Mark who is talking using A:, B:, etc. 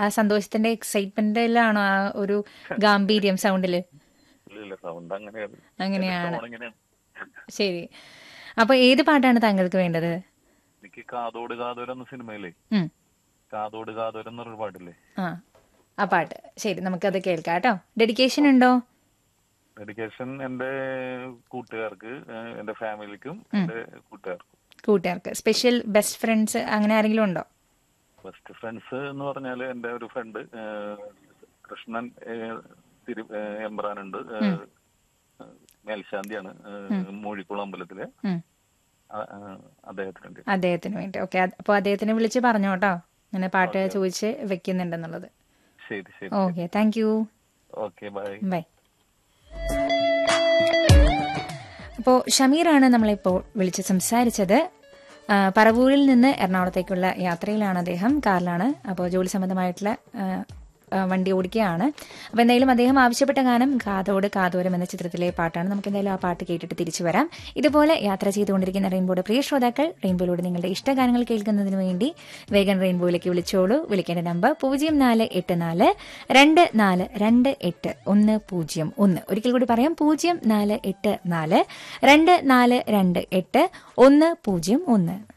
A: ആ സന്തോഷത്തിന്റെ എക്സൈറ്റ്മെന്റിലാണോ ആ ഒരു ഗാംഭീര്യം സൗണ്ടില്
B: ഇല്ല ഇല്ല സൗണ്ട് അങ്ങനെയാണ്
A: അങ്ങനെയാണ്
B: Tone ഇങ്ങനെയാണ്
A: ശരി അപ്പൊ ഏത് പാട്ടാണ് താങ്കൾക്ക് വേണ്ടത്
B: എനിക്ക് കാതോട് കാതോരം എന്ന സിനിമയിലെ
A: ഉം.
B: കാതോട് കാതോരം എന്നൊരു പാട്ടില്ലേ
A: ആ ആ പാട്ട് ശരി നമുക്കത് കേൾക്കാം കേട്ടോ ഡെഡിക്കേഷൻ ഉണ്ടോ
B: ഡെഡിക്കേഷൻ എന്റെ കൂട്ടുകാർക്ക് ഏഹ്, എന്റെ ഫാമിലിക്കും എന്റെ കൂട്ടുകാർക്കും
A: കൂട്ടുകാർക്ക് സ്പെഷ്യൽ ബെസ്റ്റ് ഫ്രണ്ട്സ് അങ്ങനെ ആരെങ്കിലും ഉണ്ടോ
B: ബെസ്റ്റ് ഫ്രണ്ട്സ് എന്ന് പറഞ്ഞാല് എന്റെ ഒരു ഫ്രണ്ട് കൃഷ്ണൻ ഏഹ്, തിരു ഏഹ്, എമ്പ്രാനുണ്ട് ഏഹ്, മേൽശാന്തിയാണ് ഏഹ്, മൂഴിക്കുളം അമ്പലത്തിലെ
A: ഉം.
B: ആ- ആ, അദ്ദേഹത്തിനുണ്ട്
A: അദ്ദേഹത്തിന് വേണ്ടി ഓക്കെ അപ്പോൾ അദ്ദേഹത്തിനെ വിളിച്ച് പറഞ്ഞോ കേട്ടോ അങ്ങനെ പാട്ട് ചോദിച്ച് വെക്കുന്നുണ്ടെന്നുള്ളത്
B: ശരി ശരി
A: okay thank you
B: okay bye
A: bye അപ്പോൾ ഷമീറാണ് നമ്മളിപ്പോൾ വിളിച്ച് സംസാരിച്ചത് ആ, പറവൂരിൽ നിന്ന് എറണാകുളത്തേക്കുള്ള യാത്രയിലാണ് അദ്ദേഹം കാറിലാണ് അപ്പോൾ ജോലി സംബന്ധമായിട്ടുള്ള ആ, ആ, വണ്ടി ഓടിക്കുകയാണ് അപ്പോൾ എന്തായാലും അദ്ദേഹം ആവശ്യപ്പെട്ട ഗാനം കാതോട് കാതോരം എന്ന ചിത്രത്തിലെ പാട്ടാണ് നമുക്ക് എന്തായാലും ആ പാട്ട് കേട്ടിട്ട് തിരിച്ചു വരാം ഇതുപോലെ യാത്ര ചെയ്തുകൊണ്ടിരിക്കുന്ന റെയിൻബോയുടെ പ്രിയ ശ്രോതാക്കൾ റെയിൻബോയിലൂടെ നിങ്ങളുടെ ഇഷ്ടഗാനങ്ങൾ കേൾക്കുന്നതിന് വേണ്ടി വേഗം റെയിൻബോയിലേക്ക് വിളിച്ചോളൂ വിളിക്കേണ്ട നമ്പർ പൂജ്യം നാല് എട്ട് നാല് രണ്ട് നാല് രണ്ട് എട്ട് ഒന്ന് പൂജ്യം ഒന്ന് ഒരിക്കൽ കൂടി പറയാം പൂജ്യം നാല് എട്ട് നാല് രണ്ട് നാല് രണ്ട് എട്ട് ഒന്ന് പൂജ്യം ഒന്ന്